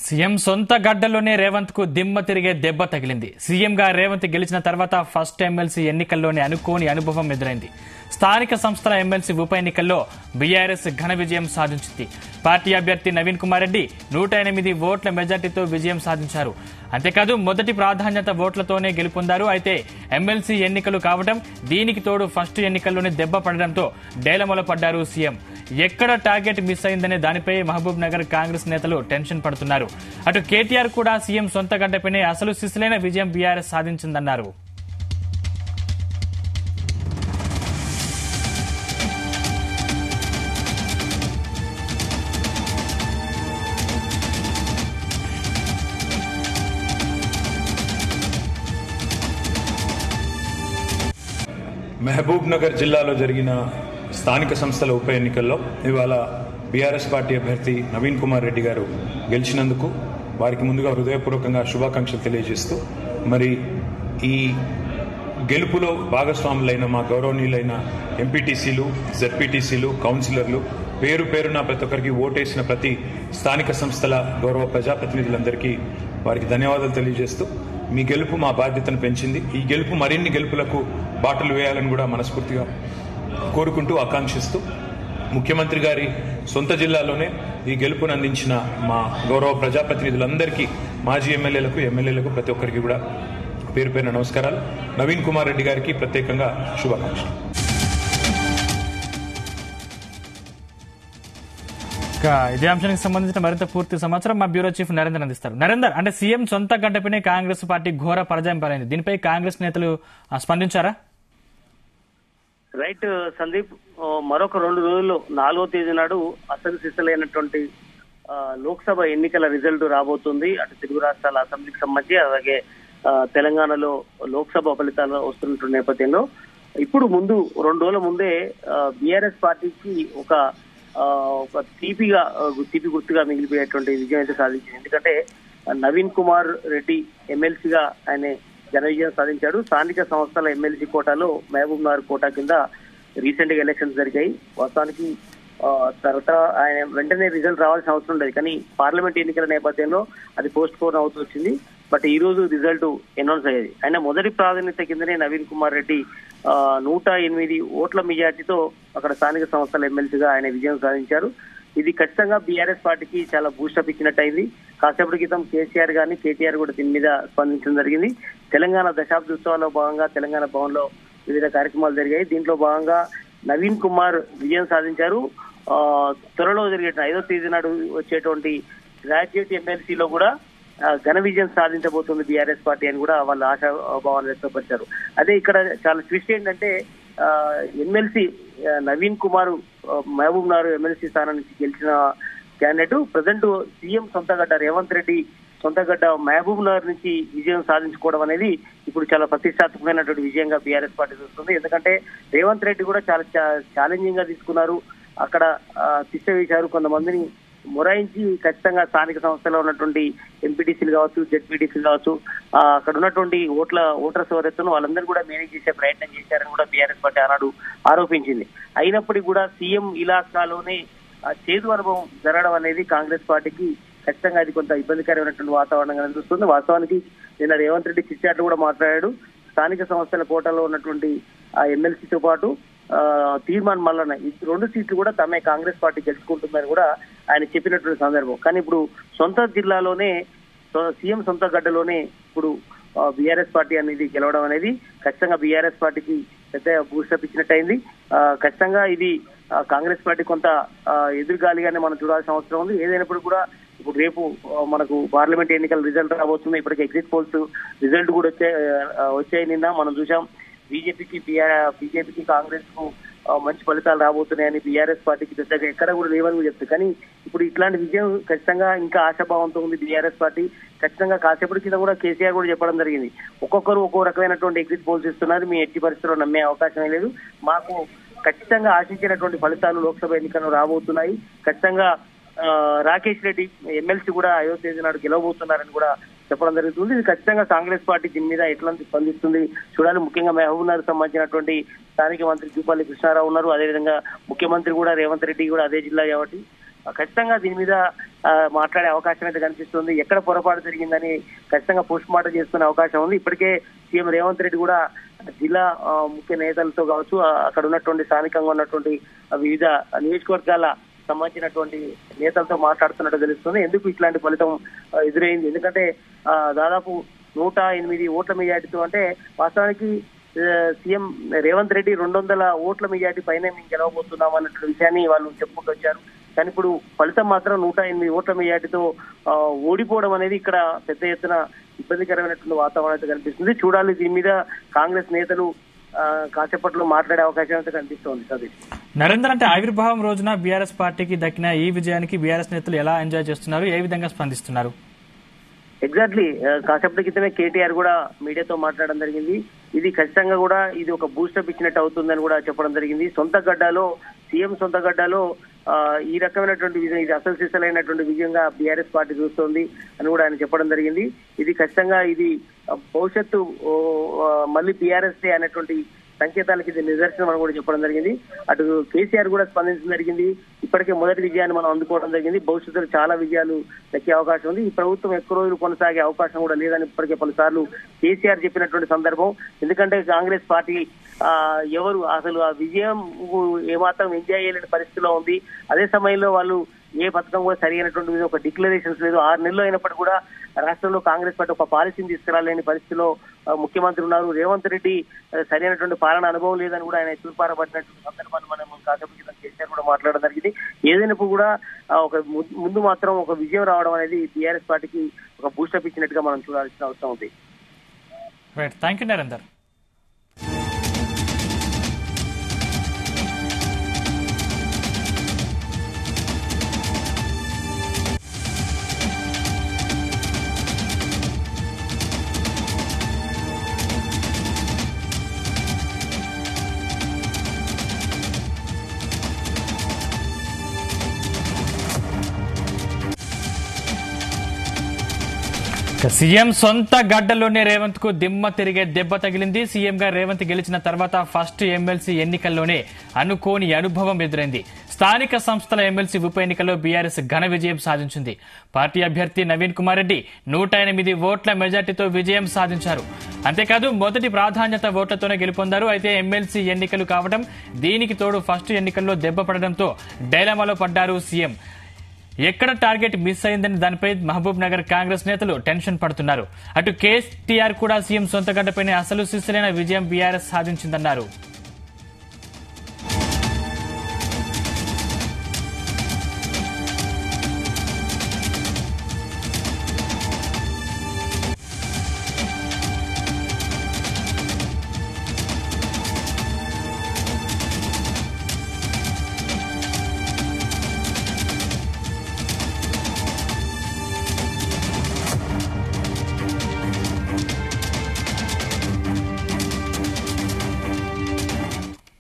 CM సొంత గడ్డలోనే రేవంత్ కు దిమ్మ తిరిగే దెబ్బ తగిలింది సీఎంగా రేవంత్ గెలిచిన తర్వాత ఫస్ట్ ఎమ్మెల్సీ ఎన్నికల్లోనే అనుకోని అనుభవం ఎదురైంది స్థానిక సంస్థల ఎమ్మెల్సీ ఉప ఎన్నికల్లో బీఆర్ఎస్ ఘన విజయం సాధించింది పార్టీ అభ్యర్థి నవీన్ కుమార్ రెడ్డి నూట ఎనిమిది ఓట్ల మెజార్టీతో విజయం సాధించారు అంతేకాదు మొదటి ప్రాధాన్యత ఓట్లతోనే గెలుపొందారు అయితే ఎమ్మెల్సీ ఎన్నికలు కావడం దీనికి తోడు ఫస్ట్ ఎన్నికల్లోనే దెబ్బ పడడంతో డేలమొల పడ్డారు సీఎం ఎక్కడ టార్గెట్ మిస్ అయిందనే దానిపై మహబూబ్ నగర్ కాంగ్రెస్ నేతలు టెన్షన్ పడుతున్నారు అటు కేటీఆర్ కూడా సీఎం సొంత గడ్డపైనే అసలు సిసిలైన విజయం బీఆర్ఎస్ సాధించిందన్నారు మహబూబ్ నగర్ జిల్లాలో జరిగిన స్థానిక సంస్థల ఉప ఎన్నికల్లో ఇవాళ బీఆర్ఎస్ పార్టీ అభ్యర్థి నవీన్ కుమార్ రెడ్డి గారు గెలిచినందుకు వారికి ముందుగా హృదయపూర్వకంగా శుభాకాంక్షలు తెలియజేస్తూ మరి ఈ గెలుపులో భాగస్వాములైన మా గౌరవనీయులైన ఎంపీటీసీలు జెడ్పీటీసీలు కౌన్సిలర్లు పేరు పేరున ప్రతి ఒక్కరికి ఓటేసిన ప్రతి స్థానిక సంస్థల గౌరవ ప్రజాప్రతినిధులందరికీ వారికి ధన్యవాదాలు తెలియజేస్తూ మీ గెలుపు మా బాధ్యతను పెంచింది ఈ గెలుపు మరిన్ని గెలుపులకు బాటలు వేయాలని కూడా మనస్ఫూర్తిగా కోరుకుంటూ ఆకాంక్షిస్తూ ముఖ్యమంత్రి గారి సొంత జిల్లాలోనే ఈ గెలుపును అందించిన మా గౌరవ ప్రజాప్రతినిధులందరికీ మాజీ ఎమ్మెల్యేలకు ఎమ్మెల్యేలకు ప్రతి ఒక్కరికి కూడా పేరు పేరున నమస్కారాలు నవీన్ కుమార్ రెడ్డి గారికి ప్రత్యేకంగా శుభాకాంక్షలు ఇక ఇదే అంశానికి సంబంధించిన మరింత పూర్తి సమాచారం మా బ్యూరో చీఫ్ నరేందర్ అందిస్తారు నరేందర్ అంటే సీఎం సొంత గడ్డపైనే కాంగ్రెస్ పార్టీ ఘోర పరాజయం పాలైంది దీనిపై కాంగ్రెస్ నేతలు ఆ, స్పందించారా రైట్ సందీప్ ఆ, మరొక రెండు రోజుల్లో నాలుగో తేదీ నాడు అసలు సిసలైనటువంటి ఆ, లోక్సభ ఎన్నికల రిజల్ట్ రాబోతుంది అటు తెలుగు రాష్ట్రాల అసెంబ్లీకి సంబంధించి అలాగే ఆ, తెలంగాణలో లోక్సభ ఫలితాలు వస్తున్నటువంటి నేపథ్యంలో ఇప్పుడు ముందు రెండు రోజుల ముందే బీఆర్ఎస్ పార్టీకి ఒక ఆ, ఒక తీపిగా ఆ, తీపి గుర్తుగా మిగిలిపోయేటువంటి విజయం అయితే సాధించింది ఎందుకంటే ఆ, నవీన్ కుమార్ రెడ్డి ఎమ్మెల్సీగా ఆయన ఘన విజయం సాధించాడు స్థానిక సంస్థల ఎమ్మెల్సీ కోటాలో మహబూబ్ నగర్ కోటా కింద రీసెంట్ గా ఎలక్షన్స్ జరిగాయి వాస్తవానికి ఆ, తర్వాత ఆయన వెంటనే రిజల్ట్ రావాల్సిన అవసరం లేదు కానీ పార్లమెంట్ ఎన్నికల నేపథ్యంలో అది పోస్ట్ పోన్ అవుతూ వచ్చింది బట్ ఈ రోజు రిజల్ట్ అనౌన్స్ అయ్యేది ఆయన మొదటి ప్రాధాన్యత కిందనే నవీన్ కుమార్ రెడ్డి ఆ, నూట ఎనిమిది ఓట్ల మెజార్టీతో అక్కడ స్థానిక సంస్థల ఎమ్మెల్సీగా ఆయన విజయం సాధించారు ఇది ఖచ్చితంగా బీఆర్ఎస్ పార్టీకి చాలా బూస్టప్ ఇచ్చినట్టు అయింది కాసేపటి క్రితం కేసీఆర్ గారిని కేటీఆర్ కూడా దీని మీద స్పందించడం జరిగింది తెలంగాణ దశాబ్ద ఉత్సవాల్లో భాగంగా తెలంగాణ భవన్ లో వివిధ కార్యక్రమాలు జరిగాయి దీంట్లో భాగంగా నవీన్ కుమార్ విజయం సాధించారు ఆ, త్వరలో జరిగే ఐదో తేదీ నాడు వచ్చేటువంటి గ్రాడ్యుయేట్ ఎమ్మెల్సీలో కూడా ఆ, ఘన విజయం సాధించబోతుంది బీఆర్ఎస్ పార్టీ అని కూడా వాళ్ళ ఆశాభావాలు వ్యక్తపరిచారు అదే ఇక్కడ చాలా ట్విస్ట్ ఏంటంటే ఎమ్మెల్సీ నవీన్ కుమార్ ఆ, మహబూబ్ నగర్ ఎమ్మెల్సీ స్థానం నుంచి గెలిచిన క్యాండిడేట్ ప్రజెంట్ సీఎం సొంతగడ్డ రేవంత్ రెడ్డి సొంతగడ్డ మహబూబ్ నగర్ నుంచి విజయం సాధించుకోవడం అనేది ఇప్పుడు చాలా ప్రతిష్టాత్మకమైనటువంటి విజయంగా బీఆర్ఎస్ పార్టీ చూస్తుంది ఎందుకంటే రేవంత్ రెడ్డి కూడా చాలా ఛాలెంజింగ్ గా తీసుకున్నారు అక్కడ శిక్ష వేశారు కొంతమందిని మొరాయించి ఖచ్చితంగా స్థానిక సంస్థలో ఉన్నటువంటి ఎంపీటీసీలు కావచ్చు జెడ్పీటీసీలు కావచ్చు ఆ, అక్కడ ఉన్నటువంటి ఓట్ల ఓటర్స్ ఎవరైతే వాళ్ళందరూ కూడా మేనేజ్ చేసే ప్రయత్నం చేశారని కూడా బీఆర్ఎస్ పార్టీ ఆనాడు ఆరోపించింది అయినప్పటికీ కూడా సీఎం ఇలాకాలోనే ఆ, చేదు అనుభవం జరగడం అనేది కాంగ్రెస్ పార్టీకి ఖచ్చితంగా అది కొంత ఇబ్బందికరమైనటువంటి వాతావరణంగా అనిపిస్తుంది వాస్తవానికి నిన్న రేవంత్ రెడ్డి చిట్చాట్లు కూడా మాట్లాడాడు స్థానిక సంస్థల కోటలో ఉన్నటువంటి ఆ ఎమ్మెల్సీతో పాటు ఆ, తీర్మాన్ మల్లన్న ఈ రెండు సీట్లు కూడా తమే కాంగ్రెస్ పార్టీ గెలుచుకుంటుందని కూడా ఆయన చెప్పినటువంటి సందర్భం కానీ ఇప్పుడు సొంత జిల్లాలోనే సో- సీఎం సొంత గడ్డలోనే ఇప్పుడు బీఆర్ఎస్ పార్టీ అనేది గెలవడం అనేది ఖచ్చితంగా బీఆర్ఎస్ పార్టీకి పెద్ద బూస్టప్ ఇచ్చినట్టయింది ఆ, ఖచ్చితంగా ఇది ఆ, కాంగ్రెస్ పార్టీ కొంత ఆ, ఎదురుగాలిగానే మనం చూడాల్సిన అవసరం ఉంది ఏదైనప్పుడు కూడా ఇప్పుడు రేపు ఆ, మనకు పార్లమెంట్ ఎన్నికల రిజల్ట్ రాబోతుంది ఇప్పటికి ఎగ్జిట్ పోల్స్ రిజల్ట్ కూడా వచ్చాయి ఆ, వచ్చాయి నిన్న మనం చూసాం బీజేపీకి బీజేపీకి కాంగ్రెస్ కు ఆ, మంచి ఫలితాలు రాబోతున్నాయని బీఆర్ఎస్ పార్టీకి పెద్దగా ఎక్కడ కూడా లేవని కూడా చెప్తుంది కానీ ఇప్పుడు ఇట్లాంటి విజయం ఖచ్చితంగా ఇంకా ఆశాభావంతో ఉంది బీఆర్ఎస్ పార్టీ ఖచ్చితంగా కాసేపటి కింద కూడా కేసీఆర్ కూడా చెప్పడం జరిగింది ఒక్కొక్కరు ఒక్కో రకమైనటువంటి ఎగ్జిట్ పోల్స్ ఇస్తున్నారు మీ ఎట్టి పరిస్థితుల్లో నమ్మే అవకాశం లేదు మాకు ఖచ్చితంగా ఆశించినటువంటి ఫలితాలు లోక్సభ ఎన్నికల్లో రాబోతున్నాయి ఖచ్చితంగా ఆ, రాకేష్ రెడ్డి ఎమ్మెల్సీ కూడా అయోధ్య తేదీ నాడు గెలవబోతున్నారని కూడా చెప్పడం జరుగుతుంది ఇది ఖచ్చితంగా కాంగ్రెస్ పార్టీ దీని మీద ఎట్లా స్పందిస్తుంది చూడాలి ముఖ్యంగా మహబూబ్ నగర్ సంబంధించినటువంటి స్థానిక మంత్రి జూపల్లి కృష్ణారావు ఉన్నారు అదేవిధంగా ముఖ్యమంత్రి కూడా రేవంత్ రెడ్డి కూడా అదే జిల్లా కాబట్టి ఖచ్చితంగా దీని మీద ఆ, మాట్లాడే అవకాశం అయితే కనిపిస్తుంది ఎక్కడ పొరపాటు జరిగిందని ఖచ్చితంగా పోస్ట్ మార్టం చేసుకునే అవకాశం ఉంది ఇప్పటికే సీఎం రేవంత్ రెడ్డి కూడా జిల్లా ఆ, ముఖ్య నేతలతో కావచ్చు ఆ, అక్కడ ఉన్నటువంటి స్థానికంగా ఉన్నటువంటి ఆ, వివిధ నియోజకవర్గాల సంబంధించినటువంటి నేతలతో మాట్లాడుతున్నట్టు తెలుస్తుంది ఎందుకు ఇట్లాంటి ఫలితం ఆ, ఎదురైంది ఎందుకంటే ఆ, దాదాపు నూట ఎనిమిది ఓట్ల మెజార్టీతో అంటే వాస్తవానికి ఆ, సీఎం రేవంత్ రెడ్డి రెండు వందల ఓట్ల మెజార్టీ పైన మేము గెలవబోతున్నాం అన్నటువంటి విషయాన్ని వాళ్ళు చెప్పుకుంటూ వచ్చారు కానీ ఇప్పుడు ఫలితం మాత్రం నూట ఎనిమిది ఓట్ల మెజార్టీతో ఆ, ఓడిపోవడం అనేది ఇక్కడ పెద్ద ఎత్తున ఇబ్బందికరమైనటువంటి వాతావరణం అయితే కనిపిస్తుంది చూడాలి దీని మీద కాంగ్రెస్ నేతలు ఆ, కాసేపట్లో మాట్లాడే అవకాశం అయితే కనిపిస్తోంది సతీష్ నరేందర్ అంటే ఆవిర్భావం రోజున బీఆర్ఎస్ పార్టీకి దక్కిన ఈ విజయానికి బీఆర్ఎస్ నేతలు ఎలా ఎంజాయ్ చేస్తున్నారు ఏ విధంగా స్పందిస్తున్నారు ఎగ్జాక్ట్లీ కాసేపటి క్రితమే కేటీఆర్ కూడా మీడియాతో మాట్లాడడం జరిగింది ఇది ఖచ్చితంగా కూడా ఇది ఒక బూస్టప్ ఇచ్చినట్టు అవుతుందని కూడా చెప్పడం జరిగింది సొంత గడ్డలో సీఎం సొంత గడ్డలో ఆ, ఈ రకమైనటువంటి విజయం ఇది అసలు సిసలైనటువంటి విజయంగా బీఆర్ఎస్ పార్టీ చూస్తోంది అని కూడా ఆయన చెప్పడం జరిగింది ఇది ఖచ్చితంగా ఇది ఆ, భవిష్యత్తు ఓ, ఆ, మళ్ళీ బీఆర్ఎస్ డే అనేటువంటి సంకేతాలకి ఇది నిదర్శనం అని కూడా చెప్పడం జరిగింది అటు కేసీఆర్ కూడా స్పందించడం జరిగింది ఇప్పటికే మొదటి విజయాన్ని మనం అందుకోవడం జరిగింది భవిష్యత్తులో చాలా విజయాలు దక్కే అవకాశం ఉంది ఈ ప్రభుత్వం ఎక్కువ రోజులు కొనసాగే అవకాశం కూడా లేదని ఇప్పటికే పలుసార్లు కేసీఆర్ చెప్పినటువంటి సందర్భం ఎందుకంటే కాంగ్రెస్ పార్టీ ఆ ఎవరు అసలు ఆ విజయం ఏమాత్రం ఎంజాయ్ చేయలేని పరిస్థితిలో ఉంది అదే సమయంలో వాళ్ళు ఏ పథకం కూడా సరి అయినటువంటి మీద ఒక డిక్లరేషన్స్ లేదు ఆరు నెలలు అయినప్పటికీ కూడా రాష్ట్రంలో కాంగ్రెస్ పార్టీ ఒక పాలసీని తీసుకురాలేని పరిస్థితిలో ఆ, ముఖ్యమంత్రి ఉన్నారు రేవంత్ రెడ్డి ఆ, సరైనటువంటి పాలన అనుభవం లేదని కూడా ఆయన చూపారబడినటువంటి సందర్భాన్ని మనం కాసేపు క్రితం కేసీఆర్ కూడా మాట్లాడడం జరిగింది ఏదైనప్పుడు కూడా ఆ, ఒక ము- ముందు మాత్రం ఒక విజయం రావడం అనేది టీఆర్ఎస్ పార్టీకి ఒక బూస్టప్ ఇచ్చినట్టుగా మనం చూడాల్సిన అవసరం ఉంది రైట్ థ్యాంక్ యూ నరేందర్ ఇక సీఎం సొంత గడ్డలోనే రేవంత్ కు దిమ్మ తిరిగే దెబ్బ తగిలింది సీఎం గా రేవంత్ గెలిచిన తర్వాత ఫస్ట్ ఎమ్మెల్సీ ఎన్నికల్లోనే అనుకోని అనుభవం ఎదురైంది స్థానిక సంస్థల ఎమ్మెల్సీ ఉప ఎన్నికల్లో బీఆర్ఎస్ ఘన విజయం సాధించింది పార్టీ అభ్యర్థి నవీన్ కుమార్ రెడ్డి నూట ఎనిమిది ఓట్ల మెజార్టీతో విజయం సాధించారు అంతేకాదు మొదటి ప్రాధాన్యత ఓట్లతోనే గెలుపొందారు అయితే ఎమ్మెల్సీ ఎన్నికలు కావడం దీనికి తోడు ఫస్ట్ ఎన్నికల్లో దెబ్బ పడడంతో డైలమాలో పడ్డారు సీఎం ఎక్కడ టార్గెట్ మిస్ అయిందని దానిపై మహబూబ్ నగర్ కాంగ్రెస్ నేతలు టెన్షన్ పడుతున్నారు అటు కేసీఆర్ కూడా సీఎం సొంత గడ్డపైనే అసలు సిస్సులైన విజయం బీఆర్ఎస్ సాధించిందన్నారు